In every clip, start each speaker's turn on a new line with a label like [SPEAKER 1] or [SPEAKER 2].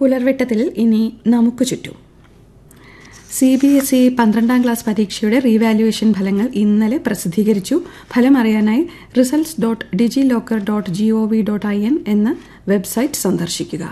[SPEAKER 1] പുലർവെട്ടത്തിൽ ഇനി നമുക്ക് ചുറ്റും സി ബി എസ് ഇ പന്ത്രണ്ടാം ക്ലാസ് പരീക്ഷയുടെ റീവാലുവേഷൻ ഫലങ്ങൾ ഇന്നലെ പ്രസിദ്ധീകരിച്ചു ഫലം അറിയാനായി results dot DigiLocker dot G O V dot I N എന്ന വെബ്സൈറ്റ് സന്ദർശിക്കുക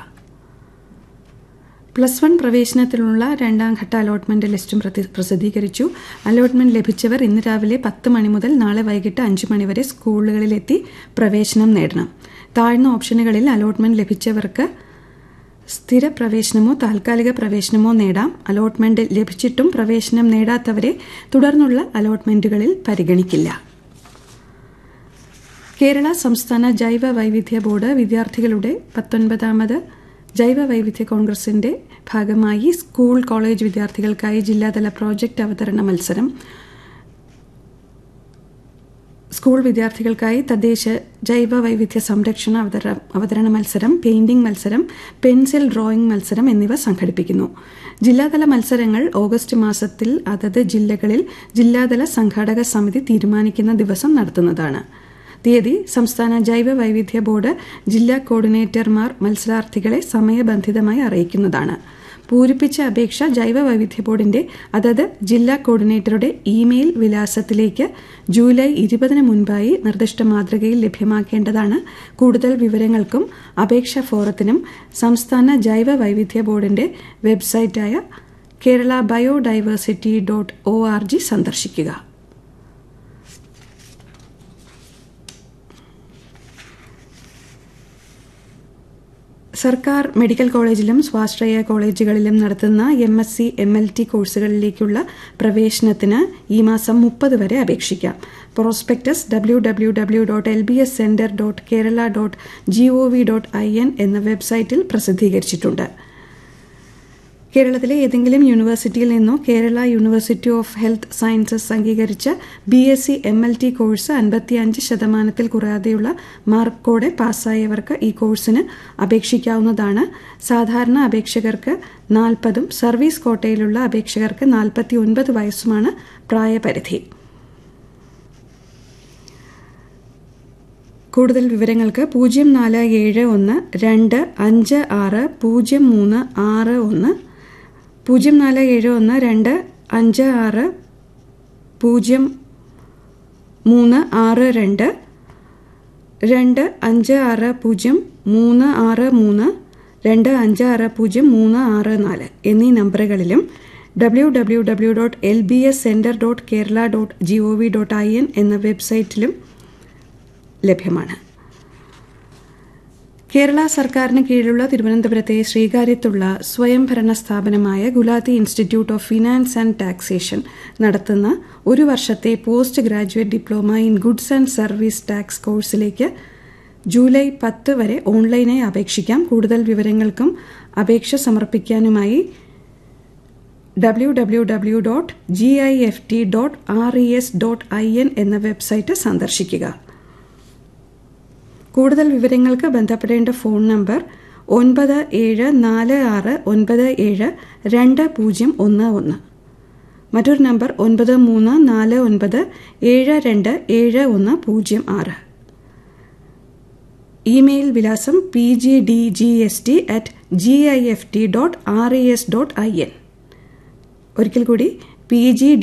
[SPEAKER 1] പ്ലസ് വൺ പ്രവേശനത്തിനുള്ള രണ്ടാം ഘട്ട അലോട്ട്മെന്റ് ലിസ്റ്റും പ്രതി- പ്രസിദ്ധീകരിച്ചു അലോട്ട്മെന്റ് ലഭിച്ചവർ ഇന്ന് രാവിലെ പത്ത് മണി മുതൽ നാളെ വൈകിട്ട് അഞ്ച് മണി വരെ സ്കൂളുകളിലെത്തി പ്രവേശനം നേടണം താഴ്ന്ന ഓപ്ഷനുകളിൽ അലോട്ട്മെന്റ് ലഭിച്ചവർക്ക് സ്ഥിര പ്രവേശനമോ താൽക്കാലിക പ്രവേശനമോ നേടാം അലോട്ട്മെന്റ് ലഭിച്ചിട്ടും പ്രവേശനം നേടാത്തവരെ തുടർന്നുള്ള അലോട്ട്മെന്റുകളിൽ പരിഗണിക്കില്ല കേരള സംസ്ഥാന ജൈവ വൈവിധ്യ ബോർഡ് വിദ്യാർത്ഥികളുടെ പത്തൊൻപതാമത് ജൈവ വൈവിധ്യ കോൺഗ്രസിന്റെ ഭാഗമായി സ്കൂൾ കോളേജ് വിദ്യാർത്ഥികൾക്കായി ജില്ലാതല പ്രോജക്റ്റ് അവതരണ മത്സരം സ്കൂൾ വിദ്യാർത്ഥികൾക്കായി തദ്ദേശ ജൈവ വൈവിധ്യ സംരക്ഷണ അവതര അവതരണ മത്സരം പെയിന്റിംഗ് മത്സരം പെൻസിൽ ഡ്രോയിംഗ് മത്സരം എന്നിവ സംഘടിപ്പിക്കുന്നു ജില്ലാതല മത്സരങ്ങൾ ഓഗസ്റ്റ് മാസത്തിൽ അതത് ജില്ലകളിൽ ജില്ലാതല സംഘാടക സമിതി തീരുമാനിക്കുന്ന ദിവസം നടത്തുന്നതാണ് തീയതി സംസ്ഥാന ജൈവ വൈവിധ്യ ബോർഡ് ജില്ലാ കോർഡിനേറ്റർമാർ മത്സരാർത്ഥികളെ സമയബന്ധിതമായി അറിയിക്കുന്നതാണ് പൂരിപ്പിച്ച അപേക്ഷ ജൈവ വൈവിധ്യ ബോർഡിന്റെ അതത് ജില്ലാ കോർഡിനേറ്ററുടെ ഇമെയിൽ വിലാസത്തിലേക്ക് ജൂലൈ ഇരുപതിന് മുൻപായി നിർദ്ദിഷ്ട മാതൃകയിൽ ലഭ്യമാക്കേണ്ടതാണ് കൂടുതൽ വിവരങ്ങൾക്കും അപേക്ഷാ ഫോറത്തിനും സംസ്ഥാന ജൈവ വൈവിധ്യ ബോർഡിന്റെ വെബ്സൈറ്റായ Kerala biodiversity dot O R G സന്ദർശിക്കുക സർക്കാർ മെഡിക്കൽ കോളേജിലും സ്വാശ്രയ കോളേജുകളിലും നടത്തുന്ന M S C M L T കോഴ്സുകളിലേക്കുള്ള പ്രവേശനത്തിന് ഈ മാസം മുപ്പത് വരെ അപേക്ഷിക്കാം prospectus W W W dot L B S centre dot Kerala dot G O V dot I N എന്ന വെബ്സൈറ്റിൽ പ്രസിദ്ധീകരിച്ചിട്ടുണ്ട് കേരളത്തിലെ ഏതെങ്കിലും യൂണിവേഴ്സിറ്റിയിൽ നിന്നോ Kerala university of health sciences അംഗീകരിച്ച B S C M L T course അൻപത്തിയഞ്ച് ശതമാനത്തിൽ കുറയാതെയുള്ള മാർക്കോടെ പാസ്സായവർക്ക് ഈ കോഴ്സിന് അപേക്ഷിക്കാവുന്നതാണ് സാധാരണ അപേക്ഷകർക്ക് നാൽപ്പതും സർവീസ് കോട്ടയിലുള്ള അപേക്ഷകർക്ക് നാൽപ്പത്തി ഒൻപത് വയസ്സുമാണ് പ്രായപരിധി കൂടുതൽ വിവരങ്ങൾക്ക് പൂജ്യം നാല് ഏഴ് ഒന്ന് രണ്ട് അഞ്ച് ആറ് പൂജ്യം മൂന്ന് ആറ് ഒന്ന് പൂജ്യം നാല് ഏഴ് ഒന്ന് രണ്ട് അഞ്ച് ആറ് പൂജ്യം മൂന്ന് ആറ് രണ്ട് രണ്ട് അഞ്ച് ആറ് പൂജ്യം മൂന്ന് ആറ് മൂന്ന് രണ്ട് അഞ്ച് ആറ് പൂജ്യം മൂന്ന് ആറ് നാല് എന്നീ നമ്പറുകളിലും W W W dot L B S centre dot Kerala dot G O V dot I N എന്ന വെബ്സൈറ്റിലും ലഭ്യമാണ് കേരള സർക്കാരിന് കീഴിലുള്ള തിരുവനന്തപുരത്തെ ശ്രീകാര്യത്തുള്ള സ്വയംഭരണ സ്ഥാപനമായ Gulati institute of finance and taxation നടത്തുന്ന ഒരു വർഷത്തെ post graduate diploma in goods and service tax കോഴ്സിലേക്ക് ജൂലൈ പത്ത് വരെ ഓൺലൈനായി അപേക്ഷിക്കാം കൂടുതൽ വിവരങ്ങൾക്കും അപേക്ഷ സമർപ്പിക്കാനുമായി W W W dot G I F T dot R E S dot I N എന്ന വെബ്സൈറ്റ് സന്ദർശിക്കുക കൂടുതൽ വിവരങ്ങൾക്ക് ബന്ധപ്പെടേണ്ട ഫോൺ നമ്പർ ഒൻപത് ഏഴ് നാല് ആറ് ഒൻപത് ഏഴ് രണ്ട് പൂജ്യം ഒന്ന് ഒന്ന് മറ്റൊരു നമ്പർ ഒൻപത് മൂന്ന് നാല് ഒൻപത് ഏഴ് രണ്ട് ഏഴ് ഒന്ന് പൂജ്യം ആറ് ഇമെയിൽ വിലാസം P G D G S T at G I F T dot R E S dot I N ഒരിക്കൽ കൂടി പി ജി